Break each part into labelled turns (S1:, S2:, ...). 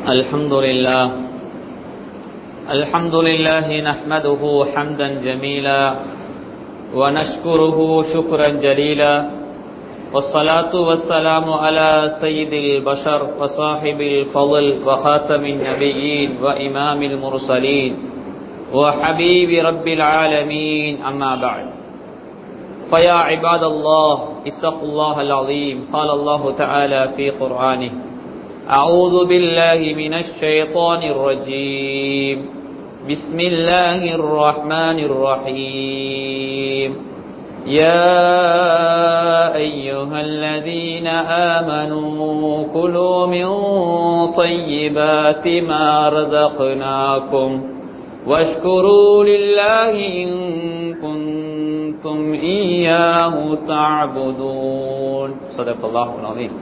S1: الحمد لله الحمد لله نحمده حمدا جميلا ونشكره شكرا جليلا والصلاة والسلام على سيد البشر وصاحب الفضل وخاتم النبيين وإمام المرسلين وحبيب رب العالمين أما بعد فيا عباد الله اتقوا الله العظيم قال الله تعالى في قرآنه أعوذ بالله من الشيطان الرجيم بسم الله الرحمن الرحيم يا أيها الذين آمنوا كلوا من طيبات ما رزقناكم واشكروا لله إن كنتم إياه تعبدون صدق الله العظيم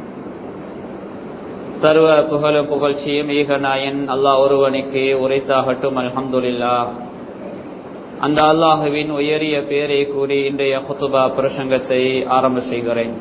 S1: சர்வ புகழும் புகழ்ச்சியும் ஈகநாயன் அல்லாஹ் ஒருவனுக்கு உரைத்தாகட்டும் அல்ஹம்துலில்லா அந்த அல்லாஹுவின் உயரிய பேரை கூறி இன்றைய குத்துபா பிரசங்கத்தை ஆரம்ப செய்கிறேன்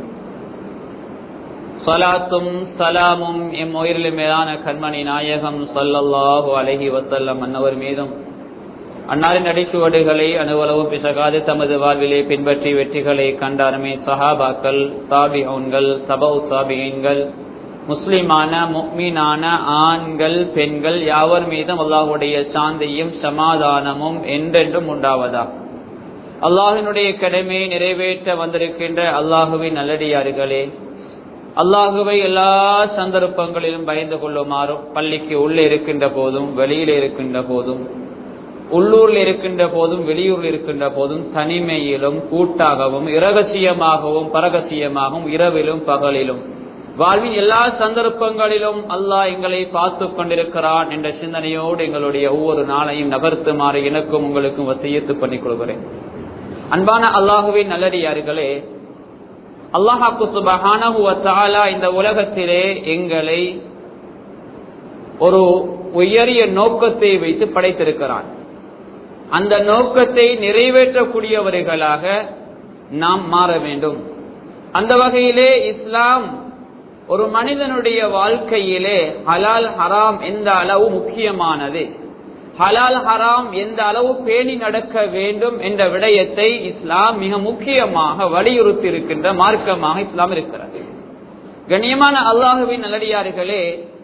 S1: சலாத்தும் சலாமும் எம் உயிரில் மேலான கண்மணி நாயகம் சல்லல்லாஹு அலஹி வசல்லம் அன்னவர் மீதும் அன்னாரின் அடிச்சுவடுகளை அணுவளவு பிசகாது தமது வாழ்விலே பின்பற்றி வெற்றிகளை கண்டாருமே சஹாபாக்கள் தாபிஹன்கள் தபவு தாபியன்கள் முஸ்லிமான முக்மீனான ஆண்கள் பெண்கள் யாவர் மீதும் அல்லாஹுடைய சாந்தியும் சமாதானமும் என்றென்றும் உண்டாவதா அல்லாஹினுடைய கடமையை நிறைவேற்ற வந்திருக்கின்ற அல்லாஹுவின் நல்லடியார்களே அல்லாஹுவை எல்லா சந்தர்ப்பங்களிலும் பயந்து கொள்ளுமாறும் பள்ளிக்கு உள்ளே இருக்கின்ற போதும் வெளியில் இருக்கின்ற போதும் உள்ளூரில் இருக்கின்ற போதும் வெளியூரில் இருக்கின்ற போதும் தனிமையிலும் கூட்டாகவும் இரகசியமாகவும் பரகசியமாகவும் இரவிலும் பகலிலும் வாழ்வின் எல்லா சந்தர்ப்பங்களிலும் அல்லாஹ் எங்களை பார்த்து கொண்டிருக்கிறான் என்ற சிந்தனையோடு எங்களுடைய ஒவ்வொரு நாளையும் நகர்த்துமாறு எனக்கும் உங்களுக்கும் வசியத்து பண்ணிக் கொள்கிறேன் அன்பான அல்லாஹுவின் நல்லடியார்களே அல்லாஹாக்கு சுபஹானா இந்த உலகத்திலே எங்களை ஒரு உயரிய நோக்கத்தை வைத்து படைத்திருக்கிறான் அந்த நோக்கத்தை நிறைவேற்றக்கூடியவர்களாக நாம் மாற வேண்டும் அந்த வகையிலே இஸ்லாம் ஒரு மனிதனுடைய வாழ்க்கையிலே ஹலால் ஹராம் எந்த அளவு முக்கியமானது ஹலால் ஹராம் எந்த அளவு பேணி நடக்க வேண்டும் என்ற விடயத்தை இஸ்லாம் மிக முக்கியமாக வலியுறுத்தி இருக்கின்ற மார்க்கமாக இஸ்லாம் இருக்கிறது கண்ணியமான அல்லாஹுவின் நல்லடியார்களே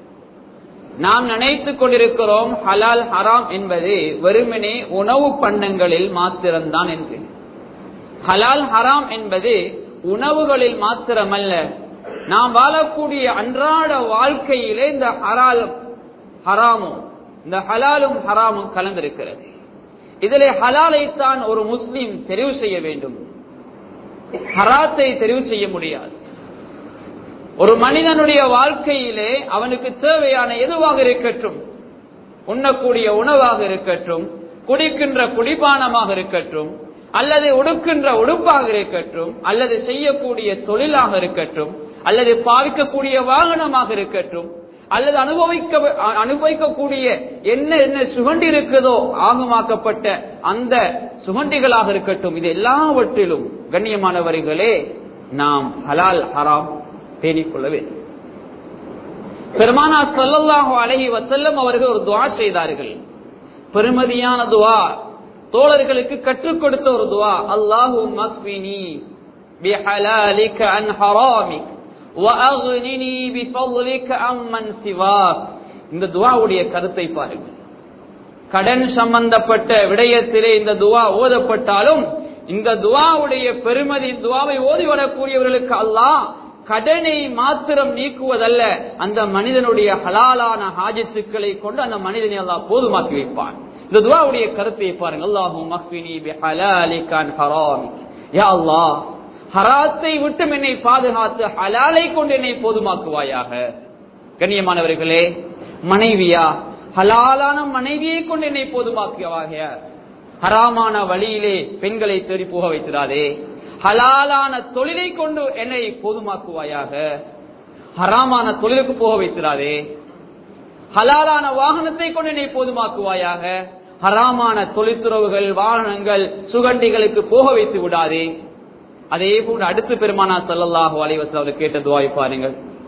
S1: நாம் நினைத்துக் கொண்டிருக்கிறோம் ஹலால் ஹராம் என்பது வெறுமனே உணவு பண்டங்களில் மாத்திரம்தான் என்று ஹலால் ஹராம் என்பது உணவுகளில் மாத்திரமல்ல நாம் வாழக்கூடிய அன்றாட வாழ்க்கையிலே இந்த ஹராலும் ஹராமும் இந்த ஹலாலும் ஹராமும் கலந்திருக்கிறது இதிலே ஹலாலைத்தான் ஒரு முஸ்லீம் தெரிவு செய்ய வேண்டும் ஹராத்தை தெரிவு செய்ய முடியாது ஒரு மனிதனுடைய வாழ்க்கையிலே அவனுக்கு தேவையான எதுவாக இருக்கட்டும் உண்ணக்கூடிய உணவாக இருக்கட்டும் குடிக்கின்ற குடிபானமாக இருக்கட்டும் அல்லது உடுக்கின்ற உடுப்பாக இருக்கட்டும் அல்லது செய்யக்கூடிய தொழிலாக இருக்கட்டும் அல்லது பாவிக்கக்கூடிய வாகனமாக இருக்கட்டும் அல்லது அனுபவிக்க அனுபவிக்கக்கூடிய என்ன என்ன சுகண்டி இருக்குதோ ஆகமாக்கப்பட்ட அந்த சுகண்டிகளாக இருக்கட்டும் இது எல்லாவற்றிலும் கண்ணியமானவர்களே நாம் ஹலால் ஹராம் பேணிக்கொள்ள வேண்டும் பெருமானா சொல்லல்லாஹு அலஹி வசல்லம் அவர்கள் ஒரு துவா செய்தார்கள் பெருமதியான துவா தோழர்களுக்கு கற்றுக் கொடுத்த ஒரு துவா அல்லாஹு மக்வினி بحلالك عن حرامك وأغنني بفضلك عمن سواك இந்த துவாவுடைய கருத்தை பாருங்கள் கடன் சம்பந்தப்பட்ட விடயத்திலே இந்த துவா ஓதப்பட்டாலும் இந்த துவாவுடைய பெருமதி துவாவை ஓதி வரக்கூடியவர்களுக்கு அல்லாஹ் கடனை மாத்திரம் நீக்குவதல்ல அந்த மனிதனுடைய ஹலாலான ஹாஜத்துக்களை கொண்டு அந்த மனிதனை அல்லாஹ் போதுமாக்கி வைப்பான் இந்த துவாவுடைய கருத்தை பாருங்கள் அல்லாஹு மக்வினி பிஹலாலிகான் ஹராமிக் யா அல்லாஹ் ஹராத்தை விட்டு என்னை பாதுகாத்து ஹலாலை கொண்டு என்னை போதுமாக்குவாயாக கண்ணியமானவர்களே மனைவியா ஹலாலான மனைவியை கொண்டு என்னை போதுமாக்குவாக ஹராமான வழியிலே பெண்களை தேடி போக வைத்திராதே ஹலாலான தொழிலை கொண்டு என்னை போதுமாக்குவாயாக ஹராமான தொழிலுக்கு போக வைத்திராதே ஹலாலான வாகனத்தை கொண்டு என்னை போதுமாக்குவாயாக ஹராமான தொழிற்துறவுகள் வாகனங்கள் சுகண்டிகளுக்கு போக வைத்து விடாதே அதே போன்று அடுத்து பெருமானா சல்லல்லாஹு அலைவசம் அவர் கேட்ட துவாய் பாருங்கள்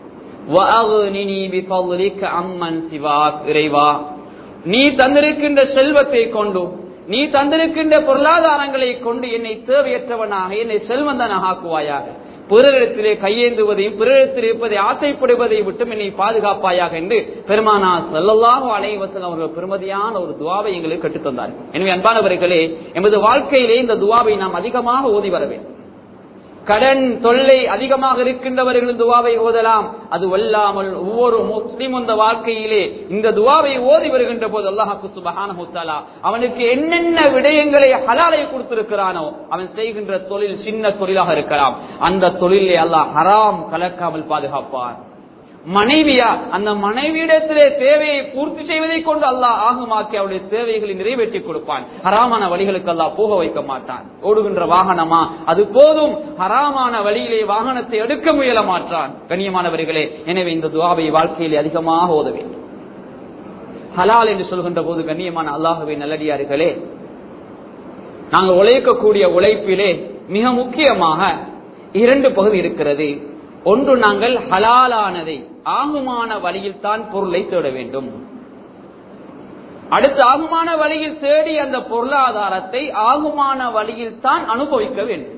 S1: وَأَغْنِنِي بِفَضْلِكَ عَمَّنْ سِوَاكَ இறைவா நீ தந்திருக்கின்ற செல்வத்தை கொண்டு நீ தந்திருக்கின்ற பொருளாதாரங்களை கொண்டு என்னை தேவையற்றவனாக என்னை செல்வந்தனாக ஆக்குவாயாக பிறரிடத்திலே கையேந்துவதையும் பிறரிடத்தில் இருப்பதை ஆசைப்படுவதை விட்டும் என்னை பாதுகாப்பாயாக என்று பெருமானா செல்லல்லாஹு அலைவசன் அவர்கள் பெருமதியான ஒரு துவாவை எங்களுக்கு கற்றுத் தந்தார் எனவே அன்பானவர்களே எமது வாழ்க்கையிலே இந்த துவாவை நாம் அதிகமாக ஓதி வர வேண்டும் கடன் தொல்லை அதிகமாக இருக்கின்றவர்கள் துவாவை ஓதலாம் அது வல்லாமல் ஒவ்வொரு முஸ்லிம் இந்த வாழ்க்கையிலே இந்த துவாவை ஓதி வருகின்ற போது அல்லாஹாக்கு சுபஹானஹு தஆலா அவனுக்கு என்னென்ன விடயங்களை ஹலாலை கொடுத்திருக்கிறானோ அவன் செய்கின்ற தொழில் சின்ன தொழிலாக இருக்கலாம் அந்த தொழிலை அல்லாஹ் ஹராம் கலக்காமல் பாதுகாப்பான் மனைவியா அந்த மனைவியிடத்திலே தேவையை பூர்த்தி செய்வதை கொண்டு அல்லாஹ் ஆகுமாக்கி அவருடைய தேவைகளை நிறைவேற்றி கொடுப்பான் ஹராமான வழிகளுக்கு அல்லாஹ் போக வைக்க மாட்டான் ஓடுகின்ற வாகனமா அது போதும் ஹராமான வழியிலே வாகனத்தை எடுக்க முயல மாட்டான் கண்ணியமானவர்களே எனவே இந்த துவாவை வாழ்க்கையிலே அதிகமாக ஓத வேண்டும் ஹலால் என்று சொல்கின்ற போது கண்ணியமான அல்லாஹுவை நல்லடியார்களே நாங்கள் உழைக்கக்கூடிய உழைப்பிலே மிக முக்கியமாக இரண்டு பகுதி இருக்கிறது ஒன்று நாங்கள் ஹலாலானதை ஆகுமான வழியில் தான் பொருளை தேட வேண்டும் அடுத்து ஆகுமான வழியில் தேடி அந்த பொருளாதாரத்தை ஆகுமான வழியில் தான் அனுபவிக்க வேண்டும்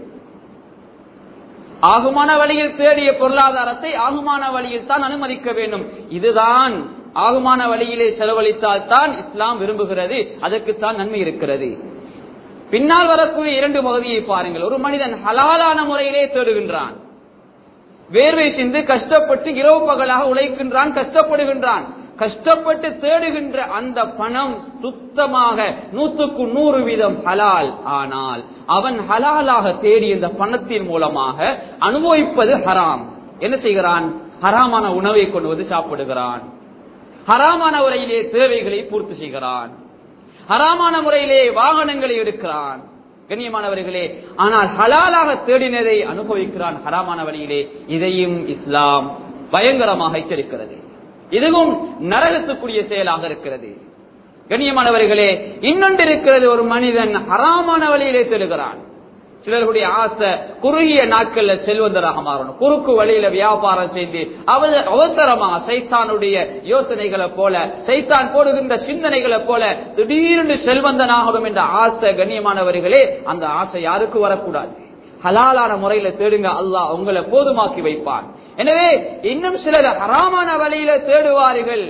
S1: ஆகுமான வழியில் தேடிய பொருளாதாரத்தை ஆகுமான வழியில் தான் அனுமதிக்க வேண்டும் இதுதான் ஆகுமான வழியிலே செலவழித்தால் தான் இஸ்லாம் விரும்புகிறது அதற்குத்தான் நன்மை இருக்கிறது பின்னால் வரக்கூடிய இரண்டு பகுதியை பாருங்கள் ஒரு மனிதன் ஹலாலான முறையிலே தேடுகின்றான் வேர்வை சிந்து கஷ்டப்பட்டு இரவு பகலாக உழைக்கின்றான் கஷ்டப்படுகின்றான் கஷ்டப்பட்டு தேடுகின்ற அந்த பணம் சுத்தமாக நூற்றுக்கு நூறு வீதம் ஹலால் ஆனால் அவன் ஹலாலாக தேடி இந்த பணத்தின் மூலமாக அனுபவிப்பது ஹராம் என்ன செய்கிறான் ஹராமான உணவை கொண்டு வந்து சாப்பிடுகிறான் ஹராமான முறையிலே தேவைகளை பூர்த்தி செய்கிறான் ஹராமான முறையிலே வாகனங்களை எடுக்கிறான் கண்ணியமானவர்களே ஆனால் ஹலாலாக தேடினதை அனுபவிக்கிறான் ஹராமான வழியிலே இதையும் இஸ்லாம் பயங்கரமாக எச்சரிக்கிறது இதுவும் நரகத்துக்குரிய செயலாக இருக்கிறது கண்ணியமானவர்களே இன்னொன்று இருக்கிறது ஒரு மனிதன் ஹராமான வழியிலே செல்கிறான் சிலருடைய ஆசை குறுகிய நாட்கள்ல செல்வந்தராக மாறணும் குறுக்கு வழியில வியாபாரம் செய்து அவ- அவசரமாக சைத்தானுடைய யோசனைகளை போல சைத்தான் போடுகின்ற சிந்தனைகளை போல திடீர்னு செல்வந்தனாகணும் என்ற ஆசை கண்ணியமானவர்களே அந்த ஆசை யாருக்கு வரக்கூடாது ஹலாலான முறையில தேடுங்க அல்லாஹ் உங்களை போதுமாக்கி வைப்பான் எனவே இன்னும் சிலர் ஹராமான வழியில தேடுவார்கள்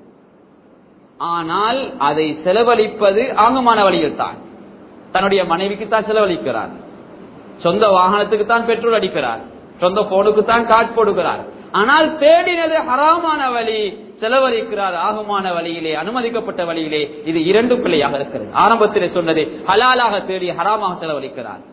S1: ஆனால் அதை செலவழிப்பது ஆங்கமான வழியில் தான் தன்னுடைய மனைவிக்கு தான் செலவழிக்கிறார் சொந்த வாகனத்துக்கு தான் பெட்ரோல் அடிக்கிறார் சொந்த போனுக்கு தான் காட் போடுகிறார் ஆனால் தேடினது ஹராமான வழி செலவழிக்கிறார் ஆகுமான வழியிலே அனுமதிக்கப்பட்ட வழியிலே இது இரண்டு பிள்ளையாக இருக்கிறது ஆரம்பத்திலே சொன்னது ஹலாலாக தேடி ஹராமாக செலவழிக்கிறார்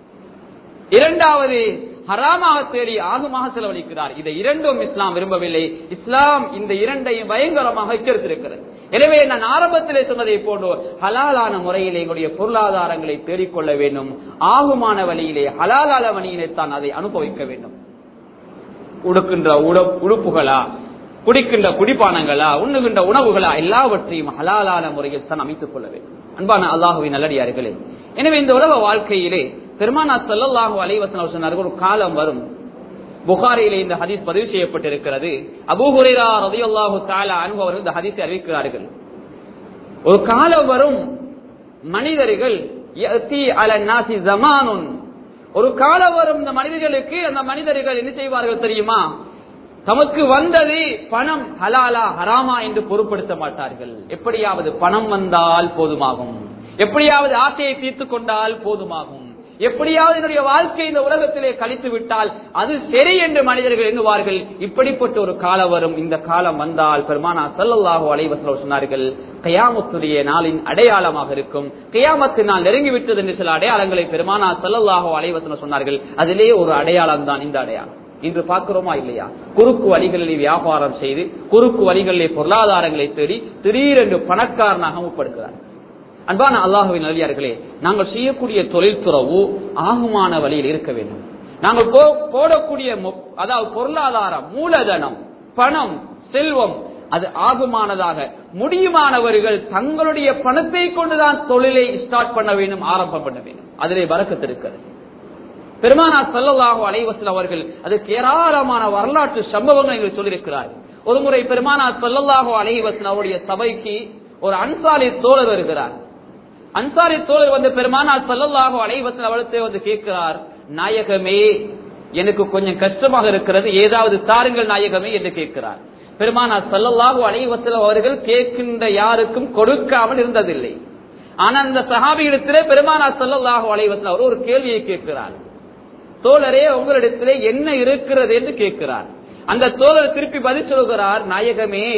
S1: இரண்டாவது ஹராமாக தேடி ஆகுமாக செலவழிக்கிறார் இதை இரண்டும் இஸ்லாம் விரும்பவில்லை இஸ்லாம் இந்த இரண்டையும் பயங்கரமாக எச்சரித்திருக்கிறது எனவே நான் ஆரம்பத்திலே சொன்னதை போன்று ஹலாலான முறையிலே எங்களுடைய பொருளாதாரங்களை தேடிக்கொள்ள வேண்டும் ஆகுமான வழியிலே ஹலாலான வழியிலே தான் அதை அனுபவிக்க வேண்டும் உடுக்கின்ற உட- உடுப்புகளா குடிக்கின்ற குடிப்பானங்களா உண்ணுகின்ற உணவுகளா எல்லாவற்றையும் ஹலாலான முறையில் தான் அமைத்துக் கொள்ள வேண்டும் அன்பான அல்லாஹுவின் நல்லடியார்களே எனவே இந்த உலக வாழ்க்கையிலே பெருமானா ஸல்லல்லாஹு அலைஹி வஸல்லம் சொன்னார்கள் ஒரு காலம் வரும் புகாரியிலே இந்த ஹதீஸ் பதிவு செய்யப்பட்டிருக்கிறது அபூ ஹுரைரா ரலியல்லாஹு தஆலா அன்ஹு அவர்கள் இந்த ஹதீஸை அறிவிக்கிறார்கள் ஒரு காலம் வரும் மனிதர்கள் யஅதி அல நாசி ஜமானுன் ஒரு காலம் வரும் இந்த மனிதர்களுக்கு அந்த மனிதர்கள் என்ன செய்வார்கள் தெரியுமா தமக்கு வந்தது பணம் ஹலாலா ஹராமா என்று பொருட்படுத்த மாட்டார்கள் எப்படியாவது பணம் வந்தால் போதுமாகும் எப்படியாவது ஆசையை தீர்த்து கொண்டால் போதுமாகும் எப்படியாவது என்னுடைய வாழ்க்கை இந்த உலகத்திலே கழித்து விட்டால் அது சரி என்று மனிதர்கள் எண்ணுவார்கள் இப்படிப்பட்ட ஒரு காலம் வரும் இந்த காலம் வந்தால் பெருமானா ஸல்லல்லாஹு அலைஹி வஸல்லம் சொன்னார்கள் கயாமத்துடைய நாளின் அடையாளமாக இருக்கும் கயாமத்து நாள் நெருங்கிவிட்டது என்று சில அடையாளங்களை பெருமானா ஸல்லல்லாஹு அலைஹி வஸல்லம் சொன்னார்கள் அதிலே ஒரு அடையாளம் தான் இந்த அடையாளம் இன்று பார்க்கிறோமா இல்லையா குறுக்கு வழிகளில் வியாபாரம் செய்து குறுக்கு வழிகளிலே பொருளாதாரங்களை தேடி திடீரென்று பணக்காரனாக முற்படுகிறார் அன்பான அல்லாஹுவின் நல்லியார்களே நாங்கள் செய்யக்கூடிய தொழில் துறவு ஆகுமான வழியில் இருக்க வேண்டும் நாங்கள் போ- போடக்கூடிய மொ- அதாவது பொருளாதாரம் மூலதனம் பணம் செல்வம் அது ஆகுமானதாக முடியுமானவர்கள் தங்களுடைய பணத்தை கொண்டுதான் தொழிலை ஸ்டார்ட் பண்ண வேண்டும் ஆரம்பம் பண்ண வேண்டும் அதிலே வரக்கத்து இருக்கிறது பெருமானா சல்லல்லாஹு அலைவசல் அவர்கள் அதுக்கு ஏராளமான வரலாற்று சம்பவங்கள் எங்களுக்கு சொல்லியிருக்கிறார் ஒரு முறை பெருமானா சல்லல்லாஹு அலைவசல் அவருடைய சபைக்கு ஒரு அன்சாரி தோழர் வருகிறார் அன்சாரி தோழர் வந்து பெருமானா சல்லல்லாஹு அலைவசல் அவர்களை வந்து கேட்கிறார் நாயகமே எனக்கு கொஞ்சம் கஷ்டமாக இருக்கிறது ஏதாவது தாருங்கள் நாயகமே என்று கேட்கிறார் பெருமானா சல்லல்லாஹு அலைவசல் அவர்கள் கேட்கின்ற யாருக்கும் கொடுக்காமல் இருந்ததில்லை ஆனா அந்த சஹாபியிடத்திலே பெருமானா சல்லல்லாஹு அலைவசல் அவர் ஒரு கேள்வியை கேட்கிறார் தோழரே உங்களிடத்திலே என்ன இருக்கிறது என்று கேட்கிறார் அந்த தோழர் திருப்பி பதில் சொல்கிறார் நாயகமே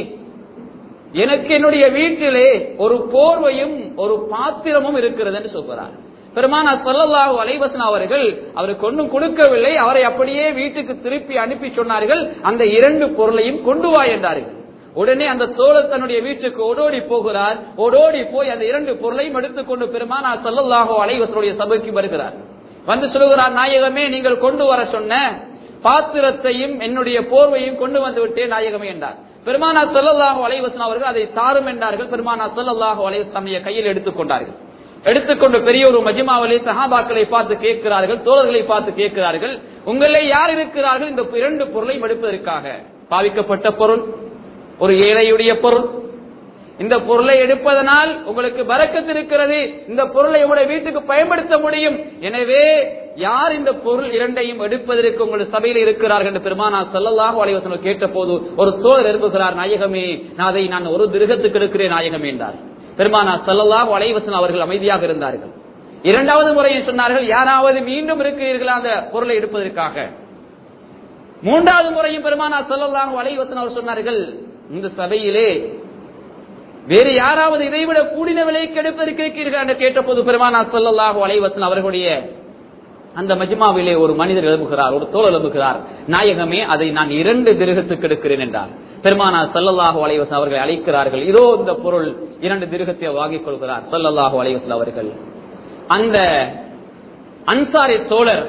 S1: எனக்கு என்னுடைய வீட்டிலே ஒரு போர்வையும் ஒரு பாத்திரமும் இருக்கிறது என்று சொல்கிறார் பெருமானா சொல்லல்லாஹு அலைவசன் அவர்கள் அவருக்கு ஒன்றும் கொடுக்கவில்லை அவரை அப்படியே வீட்டுக்கு திருப்பி அனுப்பி சொன்னார்கள் அந்த இரண்டு பொருளையும் கொண்டு வா என்றார்கள் உடனே அந்த தோழர் தன்னுடைய வீட்டுக்கு ஓடோடி போகிறார் ஓடோடி போய் அந்த இரண்டு பொருளையும் எடுத்துக்கொண்டு பெருமானா சொல்லல்லாஹு அலைவசனுடைய சபைக்கு வருகிறார் வந்து சொல்லுகிறார் நாயகமே நீங்கள் கொண்டு வர சொன்ன பாத்திரத்தையும் என்னுடைய போர்வையும் கொண்டு வந்து விட்டேன் நாயகமே என்றார் பெருமானா சொல்லல்லாஹு அலைவசன் அவர்கள் அதை தாரும் என்றார்கள் பெருமானா சொல்லல்லாஹு அலைவசன் தன்னுடைய கையில் எடுத்துக்கொண்டார்கள் எடுத்துக்கொண்டு பெரிய ஒரு மஜிமாவிலே சஹாபாக்களை பார்த்து கேட்கிறார்கள் தோழர்களை பார்த்து கேட்கிறார்கள் உங்களே யார் இருக்கிறார்கள் இந்த இரண்டு பொருளையும் எடுப்பதற்காக பாவிக்கப்பட்ட பொருள் ஒரு ஏழையுடைய பொருள் இந்த பொருளை எடுப்பதனால் உங்களுக்கு பறக்கத்து இருக்கிறது இந்த பொருளை உங்களுடைய வீட்டுக்கு பயன்படுத்த முடியும் எனவே யார் இந்த பொருள் இரண்டையும் எடுப்பதற்கு உங்கள் சபையில் இருக்கிறார்கள் என்று பெருமானா சல்லல்லாஹு அலைவசனம் கேட்ட போது ஒரு தோழர் எழுப்புகிறார் நாயகமே நான் அதை நான் ஒரு திருகத்துக்கு எடுக்கிறேன் நாயகமே என்றார் பெருமானா சல்லல்லாஹு அலைவசன் அவர்கள் அமைதியாக இருந்தார்கள் இரண்டாவது முறையும் சொன்னார்கள் யாராவது மீண்டும் இருக்கிறீர்களா அந்த பொருளை எடுப்பதற்காக மூன்றாவது முறையும் பெருமானா சல்லல்லாஹு அலைவசன் அவர் சொன்னார்கள் இந்த சபையிலே வேறு யாராவது இதைவிட கூடின விலைக்கு எடுப்பதற்கு இருக்கிறீர்கள் என்று கேட்டபோது பெருமானா சல்லல்லாஹு அலைவசன் அவர்களுடைய அந்த மஜ்மாவிலே ஒரு மனிதர் எழுப்புகிறார் ஒரு தோல் எழுப்புகிறார் நாயகமே அதை நான் இரண்டு திருகத்துக்கு எடுக்கிறேன் என்றார் பெருமானா சல்லல்லாஹு அலைவசன் அவர்களை அழைக்கிறார்கள் இதோ இந்த பொருள் இரண்டு திருகத்தை வாங்கிக் கொள்கிறார் சல்லல்லாஹு அலைவசன் அவர்கள் அந்த அன்சாரி தோழர்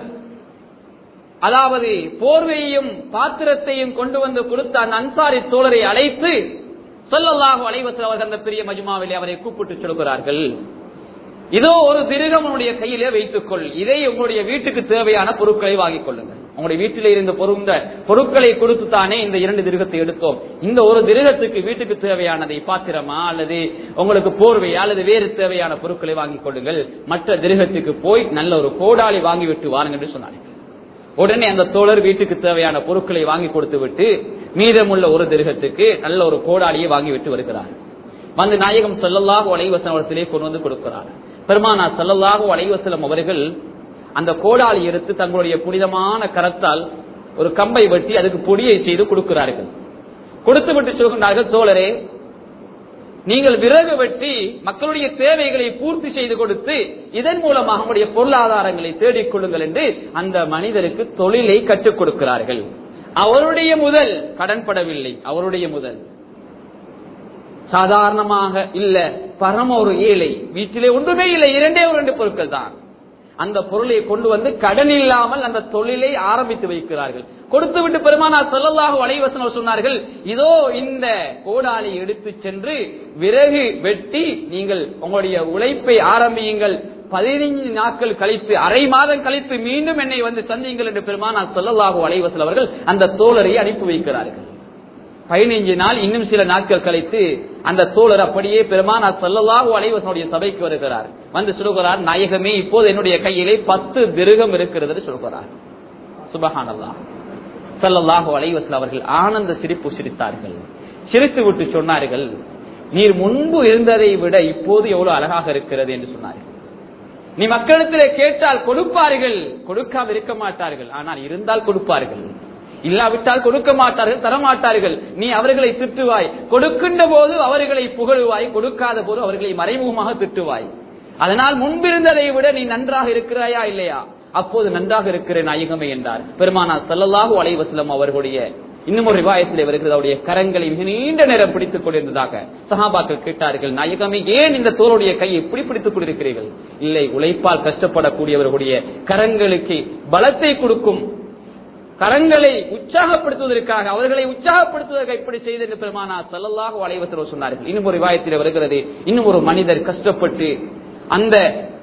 S1: அதாவது போர்வையையும் பாத்திரத்தையும் கொண்டு வந்து கொடுத்த அந்த அன்சாரி தோழரை அழைத்து சொல்லல்லாஹு அலைவசல் அவர்கள் அந்த பெரிய மஜ்மாவிலே அவரை கூப்பிட்டு சொல்கிறார்கள் இதோ ஒரு திருகம் உன்னுடைய கையிலே வைத்துக்கொள் இதை உங்களுடைய வீட்டுக்கு தேவையான பொருட்களை வாங்கிக் கொள்ளுங்கள் உங்களுடைய வீட்டிலே இருந்த பொருந்த பொருட்களை கொடுத்து தானே இந்த இரண்டு திருகத்தை எடுத்தோம் இந்த ஒரு திருகத்துக்கு வீட்டுக்கு தேவையானதை பாத்திரமா அல்லது உங்களுக்கு போர்வையா அல்லது வேறு தேவையான பொருட்களை வாங்கிக் கொள்ளுங்கள் மற்ற திருகத்துக்கு போய் நல்ல ஒரு கோடாலி வாங்கிவிட்டு வாருங்கள் என்று சொன்னார்கள் உடனே அந்த தோழர் வீட்டுக்கு தேவையான பொருட்களை வாங்கி கொடுத்து விட்டு மீதமுள்ள ஒரு திருகத்துக்கு நல்ல ஒரு கோடாலியை வாங்கி விட்டு வருகிறார் வந்து நாயகம் சொல்லல்லாஹு அலைவசம் அவரத்திலே கொண்டு வந்து கொடுக்கிறார் பெருமானா சொல்லல்லாஹு அலைவசலம் அவர்கள் அந்த கோடாலி எடுத்து தங்களுடைய புனிதமான கரத்தால் ஒரு கம்பை வெட்டி அதுக்கு பொடியை செய்து கொடுக்கிறார்கள் கொடுத்து விட்டு சொல்கின்றார்கள் தோழரே நீங்கள் விறகு வெட்டி மக்களுடைய தேவைகளை பூர்த்தி செய்து கொடுத்து இதன் மூலமாக நம்முடைய பொருளாதாரங்களை தேடிக் கொள்ளுங்கள் என்று அந்த மனிதருக்கு தொழிலை கற்றுக் கொடுக்கிறார்கள் அவருடைய முதல் கடன்படவில்லை அவருடைய முதல் சாதாரணமாக இல்ல பரம ஒரு ஏழை வீட்டிலே ஒன்றுமே இல்லை இரண்டே ஒரு ரெண்டு பொருட்கள் தான் அந்த பொருளை கொண்டு வந்து கடன் இல்லாமல் அந்த தொழிலை ஆரம்பித்து வைக்கிறார்கள் கொடுத்து விட்டு பெருமானா சொல்லலாக வலைவசனம் சொன்னார்கள் இதோ இந்த கோடாலி எடுத்து சென்று விறகு வெட்டி நீங்கள் உங்களுடைய உழைப்பை ஆரம்பியுங்கள் பதினைஞ்சு நாட்கள் கழித்து அரை மாதம் கழித்து மீண்டும் என்னை வந்து சந்தியுங்கள் என்று பெருமானா சொல்லலாக வலைவசல் அவர்கள் அந்த தோழரை அனுப்பி வைக்கிறார்கள் பதினைஞ்சு நாள் இன்னும் சில நாட்கள் கழித்து அந்த தோழர் அப்படியே பெருமானா சல்லல்லாஹு அலைவசனுடைய சபைக்கு வருகிறார் வந்து சொல்கிறார் நாயகமே இப்போது என்னுடைய கையிலே பத்து திருகம் இருக்கிறது என்று சொல்கிறார் சுபஹானல்லா சல்லல்லாஹு அலைவசல் அவர்கள் ஆனந்த சிரிப்பு சிரித்தார்கள் சிரித்து விட்டு சொன்னார்கள் நீர் முன்பு இருந்ததை விட இப்போது எவ்வளவு அழகாக இருக்கிறது என்று சொன்னார்கள் நீ மக்களிடத்திலே கேட்டால் கொடுப்பார்கள் கொடுக்காம இருக்க மாட்டார்கள் ஆனால் இருந்தால் கொடுப்பார்கள் இல்லாவிட்டால் கொடுக்க மாட்டார்கள் தரமாட்டார்கள் நீ அவர்களை திட்டுவாய் கொடுக்கின்ற போது அவர்களை புகழுவாய் கொடுக்காத போது அவர்களை மறைமுகமாக திட்டுவாய் அதனால் முன்பிருந்ததை விட நீ நன்றாக இருக்கிறாயா இல்லையா அப்போது நன்றாக இருக்கிற நாயகமே என்றார் பெருமானா சல்லல்லாஹு அலைவசலம் அவர்களுடைய இன்னும் ஒரு ரிவாயத்திலே வருகிறது அவருடைய கரங்களை மிக நீண்ட நேரம் பிடித்துக் கொண்டிருந்ததாக சஹாபாக்கள் கேட்டார்கள் நாயகமே ஏன் இந்த தோளுடைய கையை இப்படி பிடித்துக் கொண்டிருக்கிறீர்கள் இல்லை உழைப்பால் கஷ்டப்படக்கூடியவர்களுடைய கரங்களுக்கு பலத்தை கொடுக்கும் கரங்களை உற்சாகப்படுத்துவதற்காக அவர்களை உற்சாகப்படுத்துவதற்கு இப்படி செய்து என்று பெருமானா சல்லல்லாஹு அலைவசரம் சொன்னார்கள் இன்னும் ஒரு விவாயத்தில் வருகிறது இன்னும் ஒரு மனிதர் கஷ்டப்பட்டு அந்த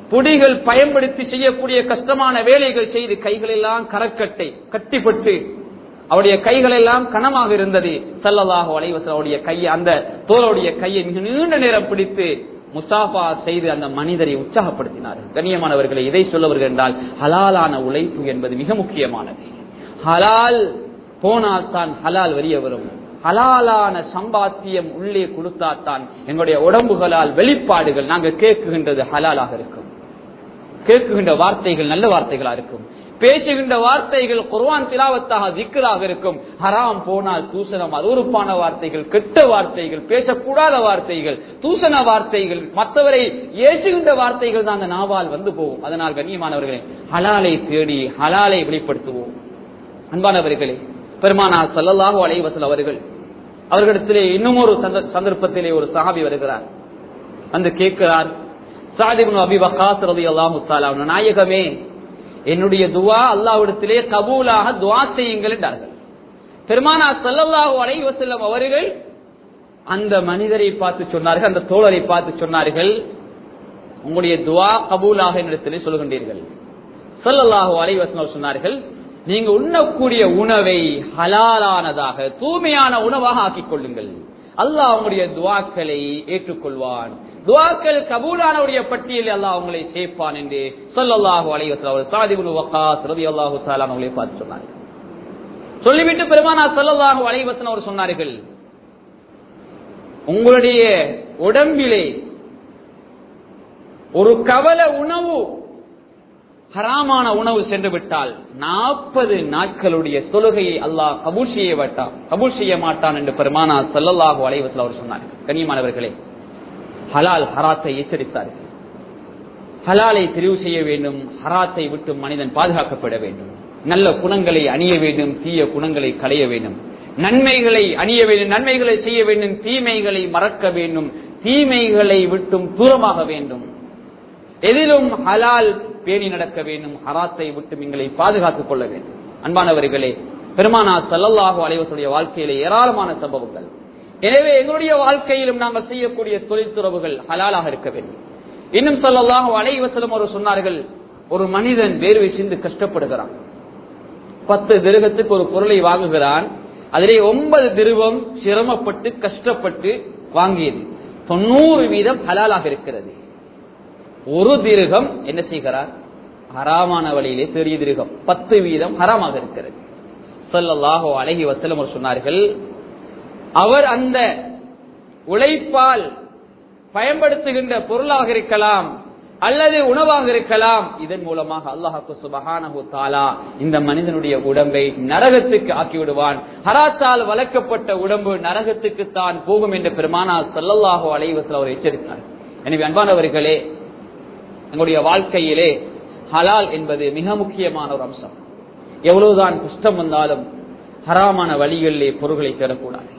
S1: புடிகள் பயன்படுத்தி செய்யக்கூடிய கஷ்டமான வேலைகள் செய்து கைகள் எல்லாம் கரக்கட்டை கட்டிப்பட்டு அவருடைய கைகள் எல்லாம் கனமாக இருந்தது சல்லல்லாஹு அலைவசல் அவருடைய கையை அந்த தோளுடைய கையை மிக நீண்ட நேரம் பிடித்து முசாஃபா செய்து அந்த மனிதரை உற்சாகப்படுத்தினார்கள் கண்ணியமானவர்களை இதை சொல்லவர்கள் என்றால் ஹலாலான உழைப்பு என்பது மிக முக்கியமானது ஹலால் போனால் தான் ஹலால் வெளிய வரும் ஹலாலான சம்பாத்தியம் உள்ளே கொடுத்தாத்தான் எங்களுடைய உடம்புகளால் வெளிப்பாடுகள் நாங்கள் கேட்குகின்றது ஹலாலாக இருக்கும் கேட்குகின்ற வார்த்தைகள் நல்ல வார்த்தைகளா இருக்கும் பேசுகின்ற வார்த்தைகள் குர்வான் திலாவத்தாக திக்கராக இருக்கும் ஹராம் போனால் தூசணம் அருவறுப்பான வார்த்தைகள் கெட்ட வார்த்தைகள் பேசக்கூடாத வார்த்தைகள் தூசண வார்த்தைகள் மற்றவரை ஏசுகின்ற வார்த்தைகள் தான் அந்த நாவால் வந்து போகும் அதனால் கண்ணியமானவர்களே ஹலாலை தேடி ஹலாலை வெளிப்படுத்துவோம் அன்பானவர்களே பெருமானா சல்லல்லாஹு அலைவசல் அவர்கள் அவர்களிடத்திலே இன்னும் ஒரு சந்தர்ப்பத்திலே ஒரு சஹாபி வருகிறார் வந்து கேட்கிறார் சாதிபுன் அபி வகாஸ் ரதி அல்லாஹு நாயகமே என்னுடைய துவா அல்லாவிடத்திலே கபூலாக துவா செய்யுங்கள் என்றார்கள் பெருமானா சல்லல்லாஹு அலைஹி வஸல்லம் அவர்கள் அந்த மனிதரை பார்த்து சொன்னார்கள் அந்த தோழரை பார்த்து சொன்னார்கள் உங்களுடைய துவா கபூலாக என்னிடத்திலே சொல்கின்றீர்கள் சல்லல்லாஹு அலைஹி வஸல்லம் சொன்னார்கள் நீங்க உண்ணக்கூடிய உணவை ஹலாலானதாக தூய்மையான உணவாக ஆக்கிக் கொள்ளுங்கள் அல்லாஹ் உங்களுடைய துவாக்களை ஏற்றுக்கொள்வான் துவாக்கள் கபூலானவுடைய பட்டியலில் அல்லாஹ் உங்களை சேர்ப்பான் என்று சொல்லல்லாஹு அலைவசல் சாதிபுல் வக்காஸ் ரவி அல்லாஹு தாலான் அவங்களை பார்த்து சொன்னார்கள் சொல்லிவிட்டு பெருமானா சொல்லல்லாஹு அலைவசன் அவர் சொன்னார்கள் உங்களுடைய உடம்பிலே ஒரு கவல உணவு ஹராமான உணவு சென்று விட்டால் நாற்பது நாட்களுடைய தொழுகையை அல்லாஹ் கபூல் செய்ய மாட்டான் கபூல் செய்ய மாட்டான் என்று பெருமானா சல்லல்லாஹு அலைவசல் அவர் சொன்னார்கள் கண்ணியமானவர்களே ஹலால் ஹராத்தை எச்சரித்தார்கள் ஹலாலை தெரிவு செய்ய வேண்டும் ஹராத்தை விட்டு மனிதன் பாதுகாக்கப்பட வேண்டும் நல்ல குணங்களை அணிய வேண்டும் தீய குணங்களை களைய வேண்டும் நன்மைகளை அணிய வேண்டும் நன்மைகளை செய்ய வேண்டும் தீமைகளை மறக்க வேண்டும் தீமைகளை விட்டும் தூரமாக வேண்டும் எதிலும் ஹலால் பேணி நடக்க வேண்டும் ஹராத்தை விட்டு எங்களை பாதுகாத்துக் கொள்ள வேண்டும் அன்பானவர்களே பெருமானா சல்லல்லாஹு அலைவசுடைய வாழ்க்கையிலே ஏராளமான சம்பவங்கள் எனவே எங்களுடைய வாழ்க்கையிலும் நாங்கள் செய்யக்கூடிய தொழில்துறவுகள் ஹலாலாக இருக்க வேண்டும் இன்னும் சொல்லலாம் அலைவசலம் அவர் சொன்னார்கள் ஒரு மனிதன் வேர்வை சிந்து கஷ்டப்படுகிறான் பத்து திருகத்துக்கு ஒரு பொருளை வாங்குகிறான் அதிலே ஒன்பது திருவம் சிரமப்பட்டு கஷ்டப்பட்டு வாங்கியது தொண்ணூறு வீதம் ஹலாலாக இருக்கிறது ஒரு திருகம் என்ன செய்கிறார் ஹராமான வழியிலே பெரிய திருகம் பத்து வீதம் ஹராமாக இருக்கிறது சொல்லல்லாஹோ அழகி வசலம் சொன்னார்கள் அவர் அந்த உழைப்பால் பயன்படுத்துகின்ற பொருளாக இருக்கலாம் அல்லது உணவாக இருக்கலாம் இதன் மூலமாக அல்லாஹு சுபஹானஹு தாலா இந்த மனிதனுடைய உடம்பை நரகத்துக்கு ஆக்கிவிடுவான் ஹராத்தால் வளர்க்கப்பட்ட உடம்பு நரகத்துக்கு தான் போகும் என்று பெருமானா சல்லல்லாஹு அலைவசல் அவர் எச்சரித்தார் எனவே அன்பானவர்களே எங்களுடைய வாழ்க்கையிலே ஹலால் என்பது மிக முக்கியமான ஒரு அம்சம் எவ்வளவுதான் கஷ்டம் வந்தாலும் ஹராமான வழிகளிலே பொருள்களை தேடக்கூடாது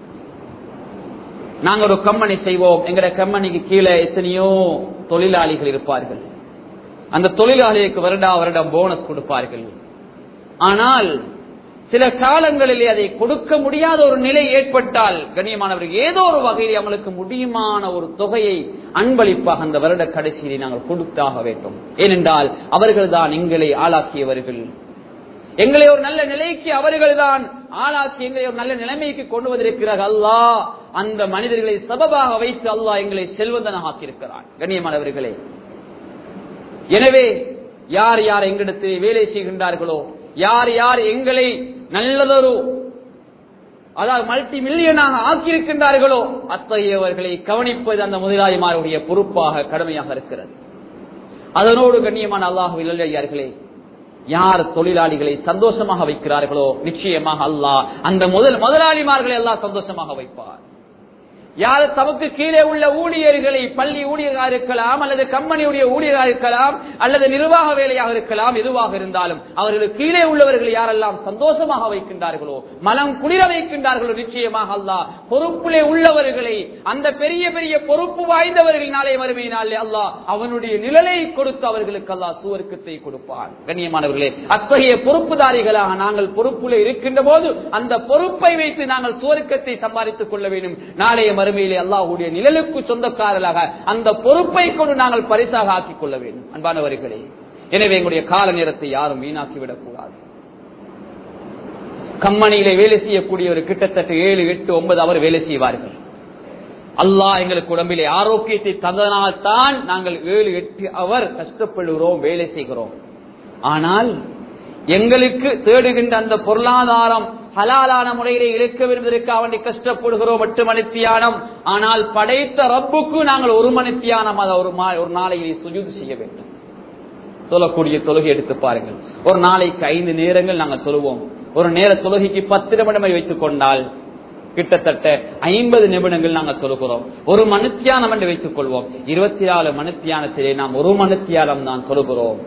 S1: நாங்க ஒரு கம்பெனி செய்வோம் எங்கட கம்பெனிக்கு கீழே எத்தனையோ தொழிலாளிகள் இருப்பார்கள் அந்த தொழிலாளிகளுக்கு வருடா வருடம் போனஸ் கொடுப்பார்கள் ஆனால் சில காலங்களிலே அதை கொடுக்க முடியாத ஒரு நிலை ஏற்பட்டால் கண்ணியமானவர்கள் ஏதோ ஒரு வகையில் அவங்களுக்கு முடியுமான ஒரு தொகையை அன்பளிப்பாக அந்த வருட கடைசியிலே நாங்கள் கொடுத்தாக வேண்டும் ஏனென்றால் அவர்கள் தான் எங்களை ஆளாக்கியவர்கள் எங்களை ஒரு நல்ல நிலைக்கு அவர்கள் தான் ஆளாக்கி எங்களை ஒரு நல்ல நிலைமைக்கு கொண்டு வந்திருக்கிறார் அல்லாஹ் அந்த மனிதர்களை சபபாக வைத்து அல்லாஹ் எங்களை செல்வந்தனாக ஆக்கியிருக்கிறான் கண்ணியமானவர்களே எனவே யார் யார் எங்களிடத்தில் வேலை செய்கின்றார்களோ யார் யார் எங்களை நல்லதொரு அதாவது மல்டி மில்லியனாக ஆக்கியிருக்கின்றார்களோ அத்தகையவர்களை கவனிப்பது அந்த முதலாளிமாருடைய பொறுப்பாக கடமையாக இருக்கிறது அதனோடு கண்ணியமான அல்லாஹு இல்லையார்களே யார் தொழிலாளிகளை சந்தோஷமாக வைக்கிறார்களோ நிச்சயமாக அல்லாஹ் அந்த முதல் முதலாளிமார்களை எல்லாம் சந்தோஷமாக வைப்பார் யார் தமக்கு கீழே உள்ள ஊழியர்களை பள்ளி ஊழியராக இருக்கலாம் அல்லது கம்பெனியுடைய ஊழியராக இருக்கலாம் அல்லது நிர்வாக வேலையாக இருக்கலாம் எதுவாக இருந்தாலும் அவர்களுக்கு கீழே உள்ளவர்கள் யாரெல்லாம் சந்தோஷமாக வைக்கின்றார்களோ மனம் குளிர வைக்கின்றார்களோ நிச்சயமாக அல்லாஹ் பொறுப்பிலே உள்ளவர்களை அந்த பெரிய பெரிய பொறுப்பு வாய்ந்தவர்கள் நாளை மறுமையினாலே அல்லாஹ் அவனுடைய நிழலை கொடுத்து அவர்களுக்கு அல்லாஹ் சுவர்க்கத்தை கொடுப்பான் கண்ணியமானவர்களே அத்தகைய பொறுப்புதாரிகளாக நாங்கள் பொறுப்புல இருக்கின்ற போது அந்த பொறுப்பை வைத்து நாங்கள் சுவர்க்கத்தை சம்பாதித்துக் கொள்ள வேண்டும் நாளைய மறுமையிலே அல்லாஹ்வுடைய நிழலுக்கு சொந்தக்காரர்களாக அந்த பொறுப்பை கொண்டு நாங்கள் பரிசாக ஆக்கிக் கொள்ள வேண்டும் அன்பானவர்களே எனவே எங்களுடைய கால நேரத்தை யாரும் வீணாக்கி விடக்கூடாது கம்பெனியிலே வேலை செய்யக்கூடியவர் கிட்டத்தட்ட ஏழு எட்டு ஒன்பது அவர் வேலை செய்வார்கள் அல்லாஹ் எங்களுக்கு உடம்பிலே ஆரோக்கியத்தை தந்ததனால் தான் நாங்கள் ஏழு எட்டு அவர் கஷ்டப்படுகிறோம் வேலை செய்கிறோம் ஆனால் எங்களுக்கு தேடுகின்ற அந்த பொருளாதாரம் ஹலாலான முறையிலே இழுக்க விரும்புவதற்கு அவனை கஷ்டப்படுகிறோம் எட்டு மணித்தியானம் ஆனால் படைத்த ரப்புக்கு நாங்கள் ஒரு மணித்தியானம் அதை ஒரு மா- ஒரு நாளையிலே சுஜூது செய்ய வேண்டும் தொழக்கூடிய தொழுகை எடுத்து பாருங்கள் ஒரு நாளைக்கு ஐந்து நேரங்கள் நாங்கள் தொழுவோம் ஒரு நேர தொழுகைக்கு பத்து நிமிடமை வைத்துக் கொண்டால் கிட்டத்தட்ட ஐம்பது நிமிடங்கள் நாங்கள் தொழுகிறோம் ஒரு மனுத்தியானம் என்று வைத்துக் கொள்வோம் இருபத்தி நாலு மனுத்தியானத்திலே நாம் ஒரு மனுத்தியானம் தான் தொழுகிறோம்